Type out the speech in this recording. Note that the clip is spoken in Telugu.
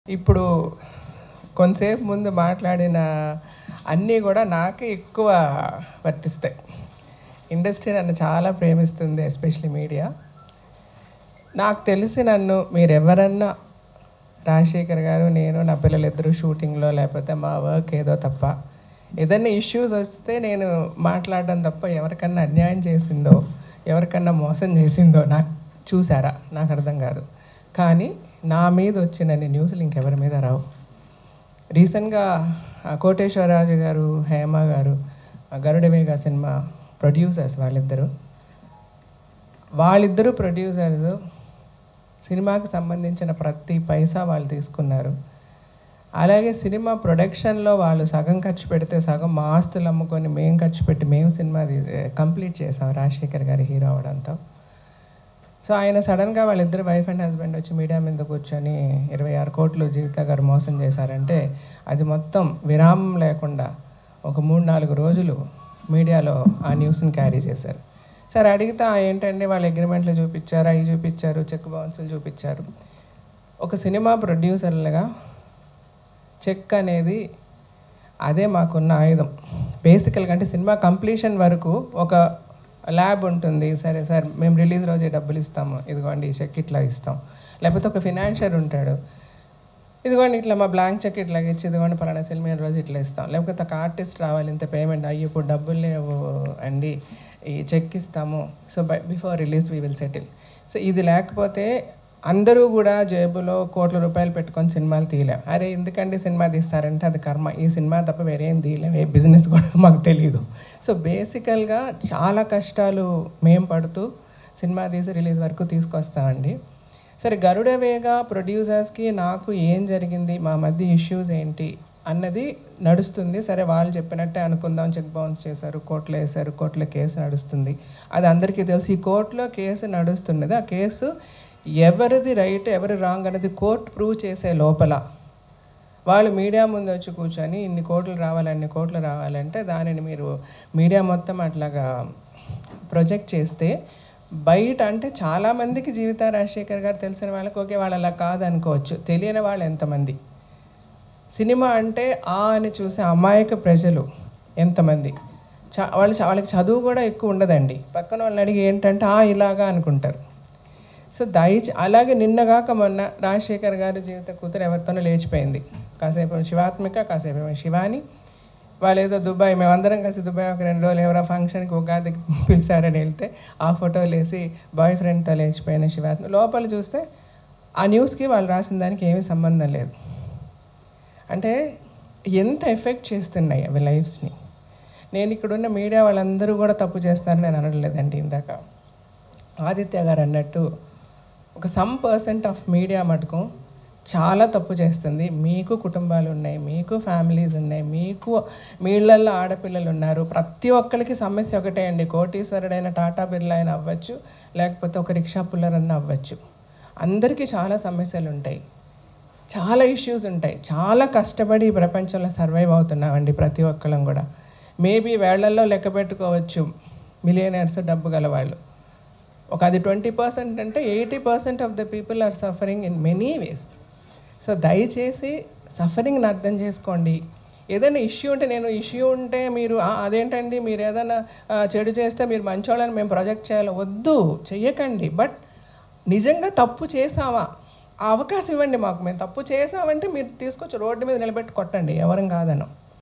ఇప్పుడు కొంతసేపు ముందు మాట్లాడిన అన్నీ కూడా నాకే ఎక్కువ వర్తిస్తాయి ఇండస్ట్రీ నన్ను చాలా ప్రేమిస్తుంది ఎస్పెషలీ మీడియా నాకు తెలిసి నన్ను మీరు ఎవరన్నా రాజశేఖర్ గారు నేను నా పిల్లలిద్దరూ షూటింగ్లో లేకపోతే మా వర్క్ ఏదో తప్ప ఏదైనా ఇష్యూస్ వస్తే నేను మాట్లాడడం తప్ప ఎవరికన్నా అన్యాయం చేసిందో ఎవరికన్నా మోసం చేసిందో నాకు చూసారా నాకు అర్థం కాదు కానీ నా మీద వచ్చినన్ని న్యూస్లు ఇంకెవరి మీద రావు రీసెంట్గా ఆ, కోటేశ్వరరాజు గారు హేమ గారు ఆ గరుడవేగ సినిమా ప్రొడ్యూసర్స్ వాళ్ళిద్దరు వాళ్ళిద్దరూ ప్రొడ్యూసర్స్ సినిమాకి సంబంధించిన ప్రతి పైసా వాళ్ళు తీసుకున్నారు అలాగే సినిమా ప్రొడక్షన్లో వాళ్ళు సగం ఖర్చు పెడితే సగం మా ఆస్తులు అమ్ముకొని మేము ఖర్చు పెట్టి మేము సినిమా కంప్లీట్ చేసాం రాజశేఖర్ గారి హీరో అవడంతో సో ఆయన సడన్గా వాళ్ళిద్దరు వైఫ్ అండ్ హస్బెండ్ వచ్చి మీడియా మీద కూర్చొని ఇరవై ఆరు కోట్లు జీవిత గారు మోసం చేశారంటే అది మొత్తం విరామం లేకుండా ఒక మూడు నాలుగు రోజులు మీడియాలో ఆ న్యూస్ని క్యారీ చేశారు సరే అడిగితే "ఆ, ఏంటండి వాళ్ళ అగ్రిమెంట్లు చూపించారు అవి చూపించారు చెక్ బౌన్సులు చూపించారు ఒక సినిమా ప్రొడ్యూసర్లుగా చెక్ అనేది అదే మాకున్న ఆయుధం బేసికల్గా అంటే సినిమా కంప్లీషన్ వరకు ఒక ల్యాబ్ ఉంటుంది సరే సార్ మేము రిలీజ్ రోజే డబ్బులు ఇస్తాము ఇదిగోండి ఈ చెక్ ఇట్లా ఇస్తాం లేకపోతే ఒక ఫినాన్షియర్ ఉంటాడు ఇదిగోండి ఇట్లా మా బ్లాంక్ చెక్ ఇట్లా ఇచ్చి ఇదిగోండి పలానా సినిమా రోజు ఇట్లా ఇస్తాం లేకపోతే ఒక ఆర్టిస్ట్ రావాలి ఇంత పేమెంట్ అయ్యి ఇప్పుడు డబ్బులు లేవు అండి ఈ చెక్ ఇస్తాము so by before release we will settle so ఇది లేకపోతే అందరూ కూడా జేబులో కోట్ల రూపాయలు పెట్టుకొని సినిమాలు తీయలేం అరే ఎందుకండి సినిమా తీస్తారంటే అది కర్మ ఈ సినిమా తప్ప వేరేం తీయలేం ఏ బిజినెస్ కూడా మాకు తెలియదు సో బేసికల్గా చాలా కష్టాలు మేము పడుతూ సినిమా తీసి రిలీజ్ వరకు తీసుకొస్తామండి సరే గరుడ వేగ ప్రొడ్యూసర్స్కి నాకు ఏం జరిగింది మా మధ్య ఇష్యూస్ ఏంటి అన్నది నడుస్తుంది సరే వాళ్ళు చెప్పినట్టే అనుకుందాం చెక్ బౌన్స్ చేశారు కోర్టులో వేశారు కోర్టులో కేసు నడుస్తుంది అది అందరికీ తెలుసు ఈ కోర్టులో కేసు నడుస్తున్నది ఆ కేసు ఎవరిది రైట్ ఎవరి రాంగ్ అనేది కోర్టు ప్రూవ్ చేసే లోపల వాళ్ళు మీడియా ముందు వచ్చి కూర్చొని ఇన్ని కోట్లు రావాలి అన్ని కోట్లు రావాలంటే దానిని మీరు మీడియా మొత్తం అట్లాగా ప్రొజెక్ట్ చేస్తే బయట అంటే చాలామందికి జీవిత రాజశేఖర్ గారు తెలిసిన వాళ్ళకి ఓకే వాళ్ళు అలా కాదనుకోవచ్చు తెలియని వాళ్ళు ఎంతమంది సినిమా అంటే ఆ అని చూసే అమాయక ప్రజలు ఎంతమంది చా వాళ్ళు చ- వాళ్ళకి చదువు కూడా ఎక్కువ ఉండదండి పక్కన వాళ్ళని అడిగి ఏంటంటే ఆ ఇలాగా అనుకుంటారు సో దయచి అలాగే నిన్నగాక మొన్న రాజశేఖర్ గారి జీవిత కూతురు ఎవరితోనో లేచిపోయింది కాసేపు ఏమో శివాత్మిక కాసేపు ఏమో శివాని వాళ్ళు ఏదో దుబాయ్ మేమందరం కలిసి దుబాయ్ ఒక రెండు రోజులు ఎవరో ఫంక్షన్కి ఉగాదికి పిలిచారని వెళ్తే ఆ ఫోటోలు వేసి బాయ్ ఫ్రెండ్తో లేచిపోయిన శివాత్మి లోపల చూస్తే ఆ న్యూస్కి వాళ్ళు రాసిన దానికి ఏమీ సంబంధం లేదు అంటే ఎంత ఎఫెక్ట్ చేస్తున్నాయి అవి లైఫ్స్ని నేను ఇక్కడున్న మీడియా వాళ్ళందరూ కూడా తప్పు చేస్తారని నేను అనట్లేదండి ఇందాక ఆదిత్య గారు అన్నట్టు ఒక సమ్ పర్సెంట్ ఆఫ్ మీడియా మటుకు చాలా తప్పు చేస్తుంది మీకు కుటుంబాలు ఉన్నాయి మీకు ఫ్యామిలీస్ ఉన్నాయి మీకు మీ ఇళ్ళల్లో ఆడపిల్లలు ఉన్నారు ప్రతి ఒక్కరికి సమస్య ఒకటే అండి కోటీశ్వరుడైన టాటా బిర్లా అయినా అవ్వచ్చు లేకపోతే ఒక రిక్షా పుల్లరన్నా అవ్వచ్చు అందరికీ చాలా సమస్యలు ఉంటాయి చాలా ఇష్యూస్ ఉంటాయి చాలా కష్టపడి ఈ ప్రపంచంలో సర్వైవ్ అవుతున్నామండి ప్రతి ఒక్కళ్ళం కూడా మేబీ వేళ్లలో లెక్క పెట్టుకోవచ్చు మిలియనర్స్ డబ్బు గలవాళ్ళు ఒక అది ట్వంటీ పర్సెంట్ అంటే eighty percent of the people are suffering in many ways so దయచేసి సఫరింగ్ని అర్థం చేసుకోండి ఏదైనా ఇష్యూ ఉంటే నేను ఇష్యూ ఉంటే మీరు "ఆ, అదేంటండి మీరు ఏదైనా ఆ, చెడు చేస్తే మీరు మంచోళ్ళని మేము ప్రొజెక్ట్ చేయాలి వద్దు చెయ్యకండి బట్ నిజంగా తప్పు చేసావా ఆ అవకాశం ఇవ్వండి మాకు మేము తప్పు చేసామంటే మీరు తీసుకొచ్చి రోడ్డు మీద నిలబెట్టి కొట్టండి ఎవరం కాదనం